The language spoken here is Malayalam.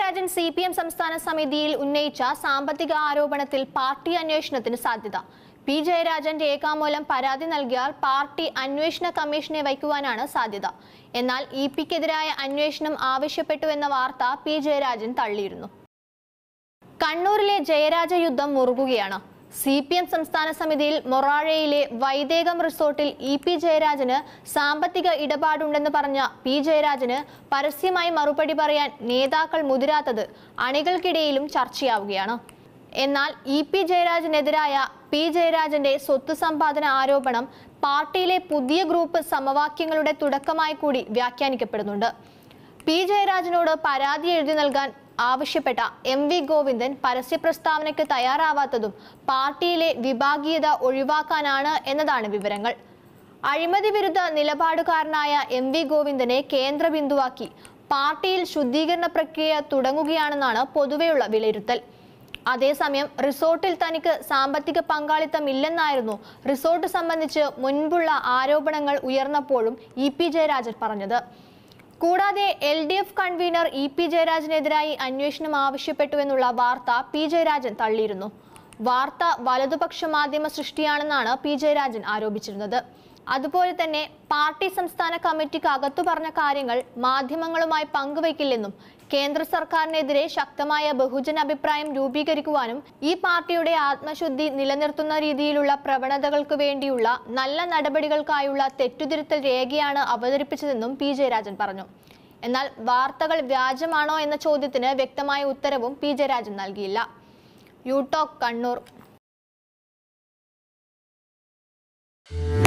ജയരാജൻ സി പി എം സംസ്ഥാന സമിതിയിൽ ഉന്നയിച്ച സാമ്പത്തിക ആരോപണത്തിൽ പാർട്ടി അന്വേഷണത്തിന് സാധ്യത പി ജയരാജൻ രേഖാമൂലം പരാതി നൽകിയാൽ പാർട്ടി അന്വേഷണ കമ്മീഷനെ വയ്ക്കുവാനാണ് സാധ്യത എന്നാൽ ഇ പിക്കെതിരായ അന്വേഷണം ആവശ്യപ്പെട്ടു എന്ന വാർത്ത പി ജയരാജൻ തള്ളിയിരുന്നു കണ്ണൂരിലെ ജയരാജ യുദ്ധം മുറുകുകയാണ് സി പി എം സംസ്ഥാന സമിതിയിൽ മൊറാഴയിലെ വൈദേകം റിസോർട്ടിൽ ഇ പി ജയരാജന് സാമ്പത്തിക ഇടപാടുണ്ടെന്ന് പറഞ്ഞ പി ജയരാജന് പരസ്യമായി മറുപടി പറയാൻ നേതാക്കൾ മുതിരാത്തത് അണികൾക്കിടയിലും ചർച്ചയാവുകയാണ് എന്നാൽ ഇ പി ജയരാജനെതിരായ പി ജയരാജന്റെ സ്വത്ത് സമ്പാദന ആരോപണം പാർട്ടിയിലെ പുതിയ ഗ്രൂപ്പ് സമവാക്യങ്ങളുടെ തുടക്കമായി കൂടി വ്യാഖ്യാനിക്കപ്പെടുന്നുണ്ട് പി ജയരാജനോട് പരാതി എഴുതി നൽകാൻ ആവശ്യപ്പെട്ട എം വി ഗോവിന്ദൻ പരസ്യ പ്രസ്താവനയ്ക്ക് തയ്യാറാവാത്തതും പാർട്ടിയിലെ വിഭാഗീയത ഒഴിവാക്കാനാണ് എന്നതാണ് വിവരങ്ങൾ അഴിമതി വിരുദ്ധ നിലപാടുകാരനായ എം വി ഗോവിന്ദനെ കേന്ദ്ര ബിന്ദുവാക്കി പാർട്ടിയിൽ ശുദ്ധീകരണ പ്രക്രിയ തുടങ്ങുകയാണെന്നാണ് പൊതുവെയുള്ള വിലയിരുത്തൽ അതേസമയം റിസോർട്ടിൽ തനിക്ക് സാമ്പത്തിക പങ്കാളിത്തമില്ലെന്നായിരുന്നു റിസോർട്ട് സംബന്ധിച്ച് മുൻപുള്ള ആരോപണങ്ങൾ ഉയർന്നപ്പോഴും ഇ പി ജയരാജൻ പറഞ്ഞത് കൂടാതെ L D F convener E P ജയരാജനെതിരായി അന്വേഷണം ആവശ്യപ്പെട്ടുവെന്നുള്ള വാർത്ത പി ജയരാജൻ തള്ളിയിരുന്നു വാർത്ത വലതുപക്ഷ മാധ്യമ സൃഷ്ടിയാണെന്നാണ് പി ജയരാജൻ ആരോപിച്ചിരുന്നത് അതുപോലെ തന്നെ പാർട്ടി സംസ്ഥാന കമ്മിറ്റിക്ക് അകത്തു പറഞ്ഞ കാര്യങ്ങൾ മാധ്യമങ്ങളുമായി പങ്കുവയ്ക്കില്ലെന്നും കേന്ദ്ര സർക്കാരിനെതിരെ ശക്തമായ ബഹുജന അഭിപ്രായം രൂപീകരിക്കുവാനും ഈ പാർട്ടിയുടെ ആത്മശുദ്ധി നിലനിർത്തുന്ന രീതിയിലുള്ള പ്രവണതകൾക്ക് വേണ്ടിയുള്ള നല്ല നടപടികൾക്കായുള്ള തെറ്റുതിരുത്തൽ രേഖയാണ് അവതരിപ്പിച്ചതെന്നും പി ജയരാജൻ പറഞ്ഞു എന്നാൽ വാർത്തകൾ വ്യാജമാണോ എന്ന ചോദ്യത്തിന് വ്യക്തമായ ഉത്തരവും പി ജയരാജൻ നൽകിയില്ല യൂടോക്ക് കണ്ണൂർ